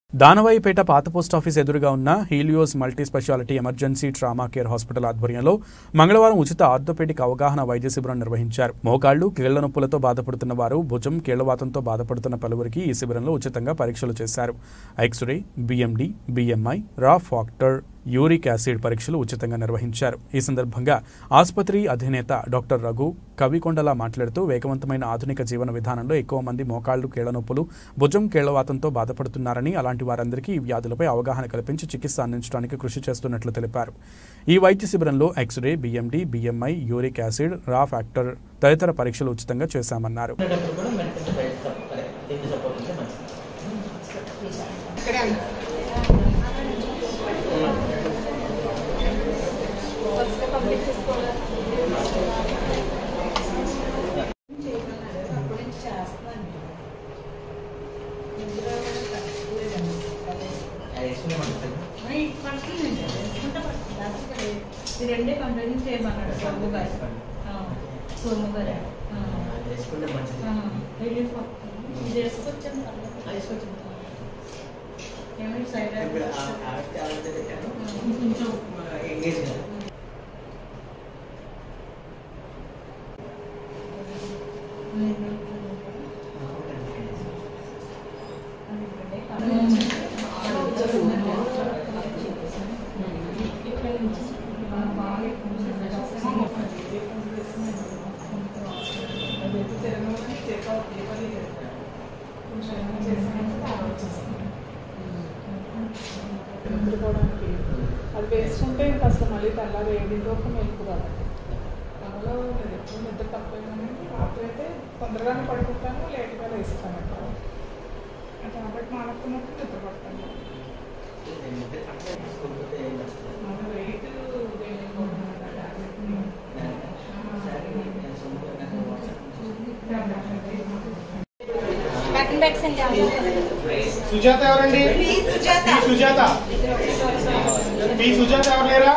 దానవాయిపేట పాత పోస్టాఫీస్ ఎదురుగా ఉన్న Helios multi speciality emergency trauma care hospital ఆధ్వర్యంలో మంగళవారం ఉచిత ఆర్థోపెడిక్ అవగాహన వైద్య శిబిరం నిర్వహించారు మోకాళ్లు కీళ్ల నొప్పులతో బాధపడుతున్న వారు భుజం కీళ్లవాతంతో బాధపడుతున్న పలువురికి ఈ శిబిరంలో ఉచితంగా పరీక్షలు చేశారు x ray BMD BMI RA factor uric acid పరీక్షలు ఉచితంగా నిర్వహించారు ఈ సందర్భంగా ఆసుపత్రి అధినేత డాక్టర్ రఘు కవికొండలా మాట్లాడుతూ వేగవంతమైన ఆధునిక జీవన విధానంలో ఎక్కువ మంది మోకాళ్లు కీళ్ల నొప్పులు భుజం కీళ్లవాతంతో బాధపడుతున్నారని అలాంటి వారందరికీ ఈ వ్యాధులపై అవగాహన కల్పించి చికిత్స అందించడానికి కృషి చేస్తున్నట్లు తెలిపారు ఈ వైద్య శిబిరంలో x ray BMD BMI uric acid RA factor తదితర పరీక్షలు ఉచితంగా చేశామన్నారు ఉండేటప్పుడు కూడా మెడికల్ బయట సపోర్ట్ అదే దీనికి సపోర్ట్ ఉంటే మంచిది అది వేసుకునే మంచిది ఈ రెండే కంటిన్యూ చేయమన్నాడు సోము గారు ఆ, సోము గారు ఆ, అది వేసుకుంటే మంచిది ఆ, రిలీఫ్ అవుతుంది. ఇది వేసుకొచ్చాను అది వేసుకొచ్చింది ఏమైనా సైడ్ ఇప్పుడు ఆ- ఆవిడకి ఆవిడకి పెట్టాను కొంచెం ఎంగేజ్ కదా నిద్రపోవడానికి అది వేస్తుంటే ఇంకా అసలు మళ్ళీ తెల్లారి ఏడింటిలోకి మెలకు రావాలి పగలో నేను ఎప్పుడు నిద్ర తప్పలేదని రాత్రి అయితే తొందరగానే పడుకుంటాను లేట్గా వేస్తాను ఆ టాబ్లెట్ మానుకున్నప్పుడు నిద్ర పడతాను మన వెయిట్ బ్యాక్ బ్యాక్ సెండ్ సుజాత ఎవరండి పి సుజాత పి సుజాత ఎవరు లేరా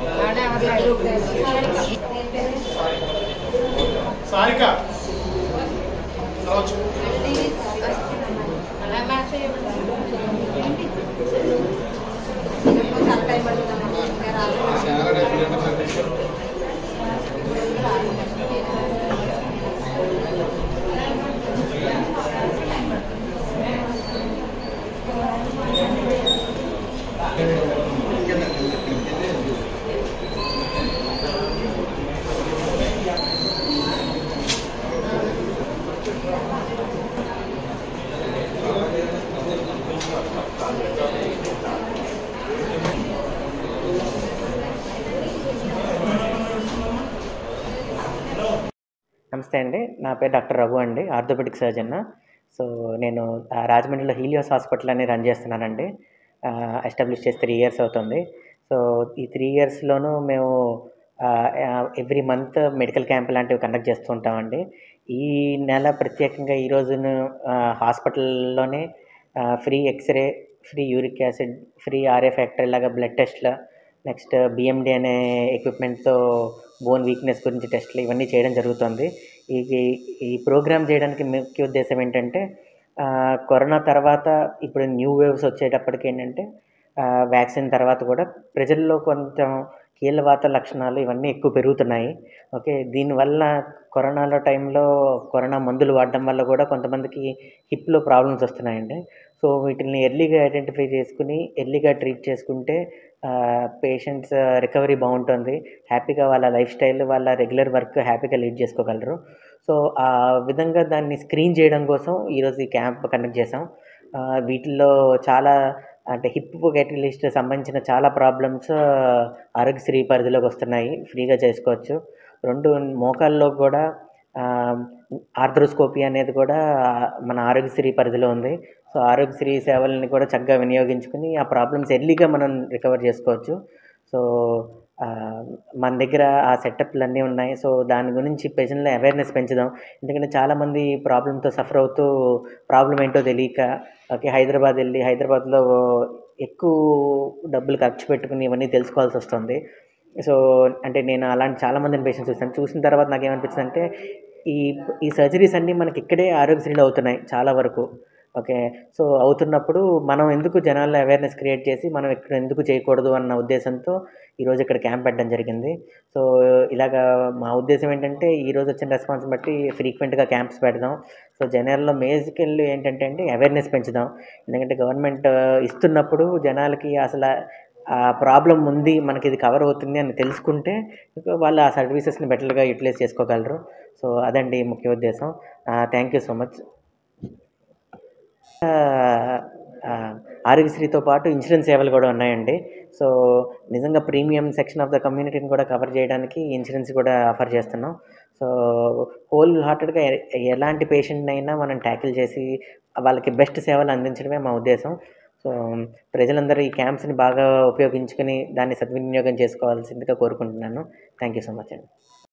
సారిక రావచ్చు నమస్తే అండి నా పేరు డాక్టర్ రఘు అండి ఆర్థోపెడిక్ సర్జన్ సో నేను ఆ, రాజమండ్రిలో హీలియోస్ హాస్పిటల్ అని రన్ చేస్తున్నానండి ఎస్టాబ్లిష్ చేసి త్రీ ఇయర్స్ అవుతుంది సో ఈ త్రీ ఇయర్స్లోనూ మేము ఎవ్రీ మంత్ మెడికల్ క్యాంప్ లాంటివి కండక్ట్ చేస్తూ ఉంటామండి ఈ నెల ప్రత్యేకంగా ఈ రోజున హాస్పిటల్లోనే free x ray free uric acid free RA factory లాగా బ్లడ్ టెస్ట్ల నెక్స్ట్ బిఎండి అనే ఎక్విప్మెంట్తో బోన్ వీక్నెస్ గురించి టెస్ట్లు ఇవన్నీ చేయడం జరుగుతుంది ఈ ఈ ప్రోగ్రామ్ చేయడానికి ముఖ్య ఉద్దేశం ఏంటంటే ఆ, కరోనా తర్వాత ఇప్పుడు న్యూ వేవ్స్ వచ్చేటప్పటికి ఏంటంటే వ్యాక్సిన్ తర్వాత కూడా ప్రజల్లో కొంచెం కీళ్ళవాత లక్షణాలు ఇవన్నీ ఎక్కువ పెరుగుతున్నాయి ఓకే దీనివల్ల కరోనాలో టైంలో కరోనా మందులు వాడడం వల్ల కూడా కొంతమందికి హిప్లో ప్రాబ్లమ్స్ వస్తున్నాయండి సో వీటిని ఎర్లీగా ఐడెంటిఫై చేసుకుని ఎర్లీగా ట్రీట్ చేసుకుంటే పేషెంట్స్ రికవరీ బాగుంటుంది హ్యాపీగా వాళ్ళ లైఫ్ స్టైల్ వాళ్ళ రెగ్యులర్ వర్క్ హ్యాపీగా లీడ్ చేసుకోగలరు సో ఆ విధంగా దాన్ని స్క్రీన్ చేయడం కోసం ఈరోజు ఈ క్యాంప్ కండక్ట్ చేసాం ఆ, వీటిల్లో చాలా అంటే హిప్ లిస్ట్ సంబంధించిన చాలా ప్రాబ్లమ్స్ ఆరోగ్యశ్రీ పరిధిలోకి వస్తున్నాయి ఫ్రీగా చేసుకోవచ్చు రెండు మోకాల్లో కూడా ఆర్థ్రోస్కోపీ అనేది కూడా మన ఆరోగ్యశ్రీ పరిధిలో ఉంది సో ఆరోగ్యశ్రీ సేవల్ని కూడా చక్కగా వినియోగించుకుని ఆ ప్రాబ్లమ్స్ ఎర్లీగా మనం రికవర్ చేసుకోవచ్చు సో ఆ, మన దగ్గర ఆ సెటప్లు అన్నీ ఉన్నాయి సో దాని గురించి పేషెంట్లో అవేర్నెస్ పెంచుదాం ఎందుకంటే చాలామంది ప్రాబ్లంతో సఫర్ అవుతూ ప్రాబ్లం ఏంటో తెలియక ఓకే హైదరాబాద్ వెళ్ళి హైదరాబాద్లో ఎక్కువ డబ్బులు ఖర్చు పెట్టుకుని ఇవన్నీ తెలుసుకోవాల్సి వస్తుంది సో అంటే నేను అలాంటి చాలామందిని పేషెంట్స్ చూసాను చూసిన తర్వాత నాకు ఏమనిపించింది అంటే ఈ ఈ సర్జరీస్ అన్నీ మనకి ఇక్కడే ఆరోగ్యశ్రీలో అవుతున్నాయి చాలా వరకు ఓకే సో అవుతున్నప్పుడు మనం ఎందుకు జనాల్లో అవేర్నెస్ క్రియేట్ చేసి మనం ఇక్కడ ఎందుకు చేయకూడదు అన్న ఉద్దేశంతో ఈరోజు ఇక్కడ క్యాంప్ పెట్టడం జరిగింది సో ఇలాగా మా ఉద్దేశం ఏంటంటే ఈరోజు వచ్చిన రెస్పాన్స్ బట్టి ఫ్రీక్వెంట్గా క్యాంప్స్ పెడదాం సో జనాల్లో మేజికల్ ఏంటంటే అండి అవేర్నెస్ పెంచుదాం ఎందుకంటే గవర్నమెంట్ ఇస్తున్నప్పుడు జనాలకి అసలు ఆ ప్రాబ్లం ఉంది మనకి ఇది కవర్ అవుతుంది అని తెలుసుకుంటే వాళ్ళు ఆ సర్వీసెస్ని బెటర్గా యూటిలైజ్ చేసుకోగలరు సో అదండి ముఖ్య ఉద్దేశం థ్యాంక్ యూ సో మచ్ ఆరోగ్యశ్రీతో పాటు ఇన్సూరెన్స్ సేవలు కూడా ఉన్నాయండి సో నిజంగా ప్రీమియం సెక్షన్ ఆఫ్ ద కమ్యూనిటీని కూడా కవర్ చేయడానికి ఇన్సూరెన్స్ కూడా ఆఫర్ చేస్తున్నాం సో హోల్ హార్టెడ్గా ఎలాంటి పేషెంట్ అయినా మనం ట్యాకిల్ చేసి వాళ్ళకి బెస్ట్ సేవలు అందించడమే మా ఉద్దేశం సో ప్రజలందరూ ఈ క్యాంప్స్ని బాగా ఉపయోగించుకొని దాన్ని సద్వినియోగం చేసుకోవాల్సిందిగా కోరుకుంటున్నాను థ్యాంక్ యూ సో మచ్ అండి